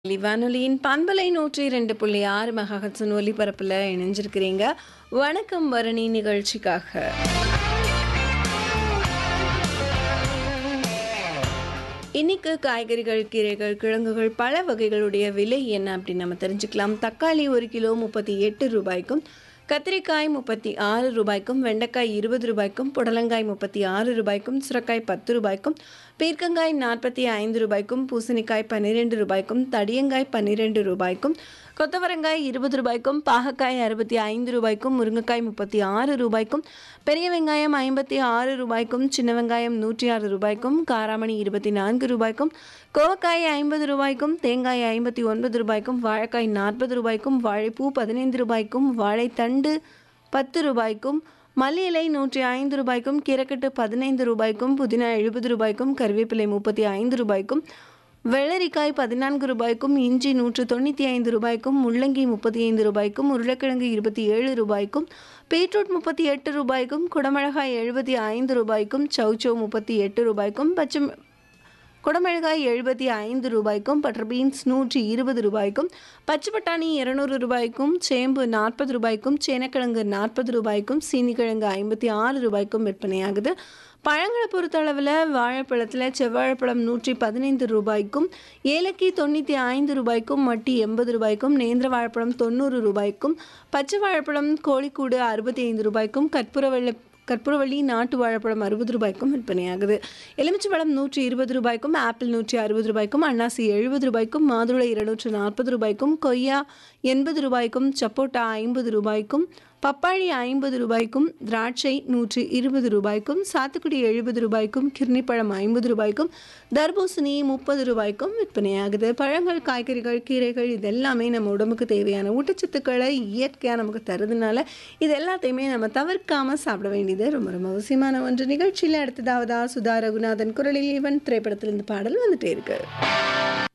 வானொலியின் பண்பலை நூற்றி ரெண்டு புள்ளி ஆறு மெகாஹட்ஸின் ஒலிபரப்பில் இணைஞ்சிருக்கிறீங்க வணக்கம் பரணி நிகழ்ச்சிக்காக இன்னைக்கு காய்கறிகள் கீரைகள் கிழங்குகள் பல வகைகளுடைய விலை என்ன அப்படின்னு நம்ம தெரிஞ்சுக்கலாம் தக்காளி ஒரு கிலோ முப்பத்தி எட்டு ரூபாய்க்கும் கத்திரிக்காய் முப்பத்தி ஆறு ரூபாய்க்கும் வெண்டைக்காய் இருபது ரூபாய்க்கும் புடலங்காய் முப்பத்தி ஆறு ரூபாய்க்கும் சுரக்காய் பத்து ரூபாய்க்கும் பீர்க்கங்காய் நாற்பத்தி ஐந்து ரூபாய்க்கும் பூசணிக்காய் பன்னிரெண்டு ரூபாய்க்கும் தடியங்காய் பன்னிரெண்டு ரூபாய்க்கும் கொத்தவரங்காய் இருபது ரூபாய்க்கும் பாகக்காய் அறுபத்தி ஐந்து ரூபாய்க்கும் முருங்கைக்காய் முப்பத்தி ஆறு ரூபாய்க்கும் பெரிய வெங்காயம் ஐம்பத்தி ஆறு ரூபாய்க்கும் சின்ன வெங்காயம் நூற்றி ஆறு ரூபாய்க்கும் காராமணி இருபத்தி நான்கு ரூபாய்க்கும் கோவக்காய் ஐம்பது ரூபாய்க்கும் தேங்காய் ஐம்பத்தி ஒன்பது ரூபாய்க்கும் வாழைக்காய் நாற்பது ரூபாய்க்கும் வாழைப்பூ பதினைந்து ரூபாய்க்கும் வாழைத்தண்டு பத்து ரூபாய்க்கும் மல்லி இலை நூற்றி ஐந்து ரூபாய்க்கும் கீரைக்கட்டு பதினைந்து ரூபாய்க்கும் புதினா எழுபது ரூபாய்க்கும் கருவேப்பிலை முப்பத்தி ஐந்து ரூபாய்க்கும் வெள்ளரிக்காய் பதினான்கு ரூபாய்க்கும் இஞ்சி நூற்று தொண்ணூற்றி ஐந்து ரூபாய்க்கும் முள்ளங்கி முப்பத்தி ஐந்து ரூபாய்க்கும் உருளைக்கிழங்கு இருபத்தி ஏழு ரூபாய்க்கும் பீட்ரூட் முப்பத்தி எட்டு ரூபாய்க்கும் குடமிளகாய் எழுபத்தி ஐந்து ரூபாய்க்கும் சௌச்சௌ முப்பத்தி எட்டு ரூபாய்க்கும் பச்சை குடமிளகாய் எழுபத்தி ஐந்து ரூபாய்க்கும் பட்டர் பீன்ஸ் நூற்றி இருபது ரூபாய்க்கும் பச்சை பட்டாணி இருநூறு ரூபாய்க்கும் சேம்பு நாற்பது ரூபாய்க்கும் சேனக்கிழங்கு நாற்பது ரூபாய்க்கும் சீனிக்கிழங்கு ஐம்பத்தி ஆறு ரூபாய்க்கும் விற்பனையாகுது பழங்களை பொறுத்தளவில் வாழைப்பழத்தில் செவ்வாழைப்பழம் நூற்றி பதினைந்து ரூபாய்க்கும் ஏலக்கி தொண்ணூற்றி ஐந்து ரூபாய்க்கும் மட்டி எண்பது ரூபாய்க்கும் நேந்திர வாழைப்பழம் தொண்ணூறு ரூபாய்க்கும் பச்சை வாழைப்பழம் கோழிக்கூடு அறுபத்தி ஐந்து ரூபாய்க்கும் கற்பூர வெள்ளை கற்பூரவள்ளி நாட்டு வாழைப்பழம் அறுபது ரூபாய்க்கும் விற்பனையாகுது எலுமிச்சம்பழம் நூற்றி இருபது ரூபாய்க்கும் ஆப்பிள் நூற்றி அறுபது ரூபாய்க்கும் அன்னாசி எழுபது ரூபாய்க்கும் மாதுளை இருநூற்று நாற்பது ரூபாய்க்கும் கொய்யா எண்பது ரூபாய்க்கும் சப்போட்டா ஐம்பது ரூபாய்க்கும் பப்பாளி ஐம்பது ரூபாய்க்கும் திராட்சை நூற்றி இருபது ரூபாய்க்கும் சாத்துக்குடி எழுபது ரூபாய்க்கும் கிர்னிப்பழம் ஐம்பது ரூபாய்க்கும் தர்பூசணி முப்பது ரூபாய்க்கும் விற்பனையாகுது பழங்கள் காய்கறிகள் கீரைகள் இதெல்லாமே நம்ம உடம்புக்கு தேவையான ஊட்டச்சத்துக்களை இயற்கையாக நமக்கு தருதுனால இது எல்லாத்தையுமே நம்ம தவிர்க்காமல் சாப்பிட வேண்டியது ரொம்ப ரொம்ப அவசியமான ஒன்று நிகழ்ச்சியில் அடுத்ததாவதா சுதா ரகுநாதன் குரலில் இவன் திரைப்படத்திலிருந்து பாடல் வந்துட்டே இருக்கு